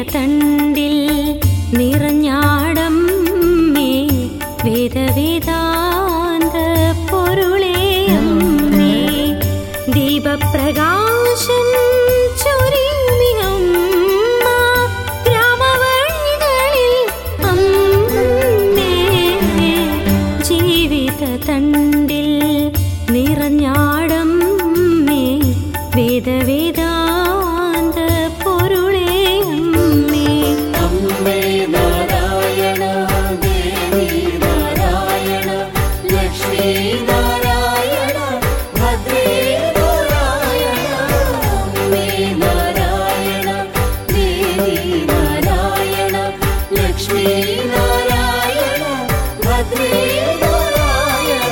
തണ്ടിൽ നിറഞ്ഞാടം മേ വേദവേദാന്ത പൊരുളേ അമ്മേ ദീപപ്രകാശം ചൊരിയുമിയമ്മ ഗ്രാമവഴികളിൽ അമ്മേ ജീവിത തണ്ടിൽ നിറഞ്ഞാടം മേ വേദവേദാന്ത പൊരുളേ അമ്മേ അമ്മേ നാരായണ ദേവി നാരായണ ലക്ഷ്മി നാരായണ ഭദ്രേ നാരായണ അമ്മേ നാരായണ ദേവി നാരായണ ലക്ഷ്മി നാരായണ ഭദ്രേ നാരായണ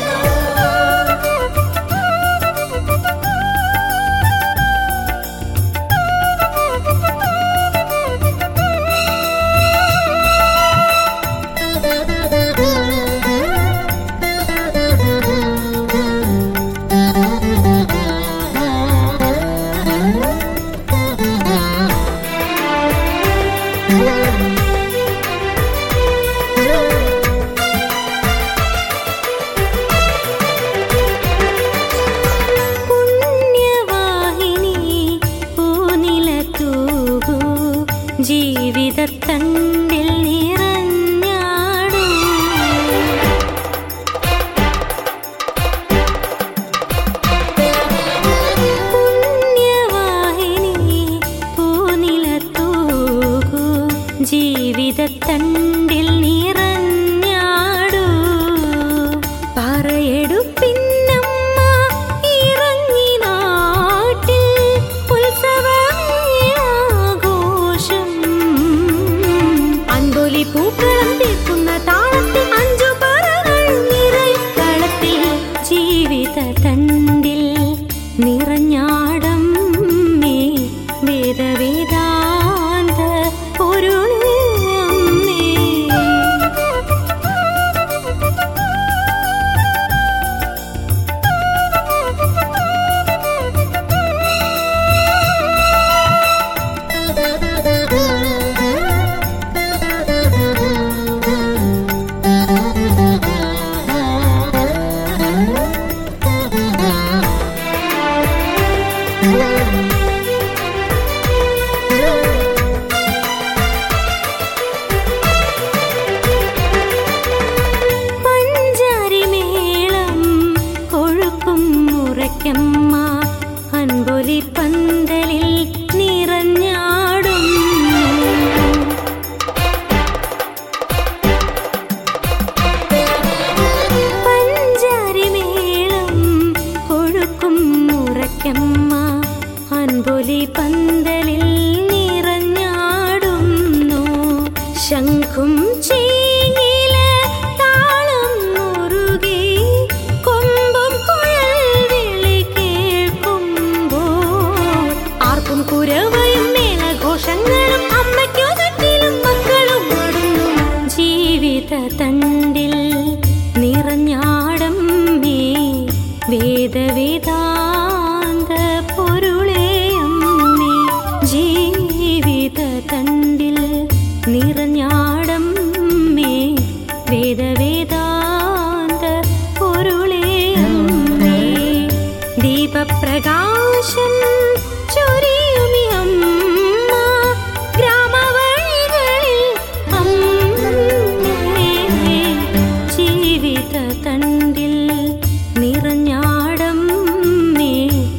പുണ്യവാഹിനി പൂനിലത്തൂകൂ ജീവിതത്തണ്ടിൽ നിറഞ്ഞാടൂ പുണ്യവാഹിനി പൂനിലത്തൂകൂ ജീവിതത്തണ്ടിൽ നിറഞ്ഞാടൂ പറയെടുപ്പിന്നമ്മ ഇറങ്ങി നാട്ടിൽ ഉത്സവഘോഷം അൻപൊലി പൂക്കളം തീർക്കുന്ന താളത്തിൽ അഞ്ചു പറകൾ നിറയ്ക്കളത്തിൽ ജീവിത തണ്ടിൽ നിറഞ്ഞാടം മേ വേദവേദാന്ത പൊരുളേ അമ്മേ പഞ്ചാരിമേളം കൊഴുക്കും മുറയ്ക്കമ്മ അൻപൊലി പന്തലിൽ നിറഞ്ഞാടും പഞ്ചാരിമേളം കൊഴുക്കും മുറയ്ക്കമ്മ അൻപൊലി പന്തലിൽ നിറഞ്ഞാടുന്നു ശംഖും ചേങ്ങില താളം മുറുകി കൊമ്പും കുഴൽ വിളി കേൾക്കുമ്പോൾ ആർക്കും കുരവയും മേളഘോഷങ്ങളും അമ്മയ്ക്കോ ചുറ്റിലും മക്കളും അടുന്നു ജീവിത തണ്ടിൽ നിറഞ്ഞാടം മേ വേദവേദാന്ത പൊരുളേ അമ്മേ ജീവിത തണ്ടിൽ നിറഞ്ഞാടം മേ വേദവേദാന്ത പൊരുളേ അമ്മേ ദീപപ്രകാശം ചൊരിയുമി അമ്മ ഗ്രാമവഴികളിൽ അമ്മേ ജീവിത തണ്ടിൽ നിറഞ്ഞാടം മേ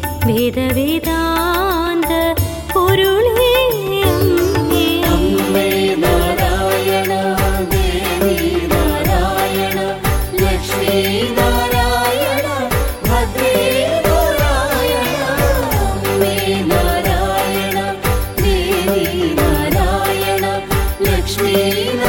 വേദവേദാന്ത പൊരുളേ അമ്മേ അമ്മേ നാരായണ ദേവി നാരായണ ലക്ഷ്മി നാരായണ ഭദ്രേ നാരായണ അമ്മേ നാരായണ ദേവി നാരായണ ലക്ഷ്മി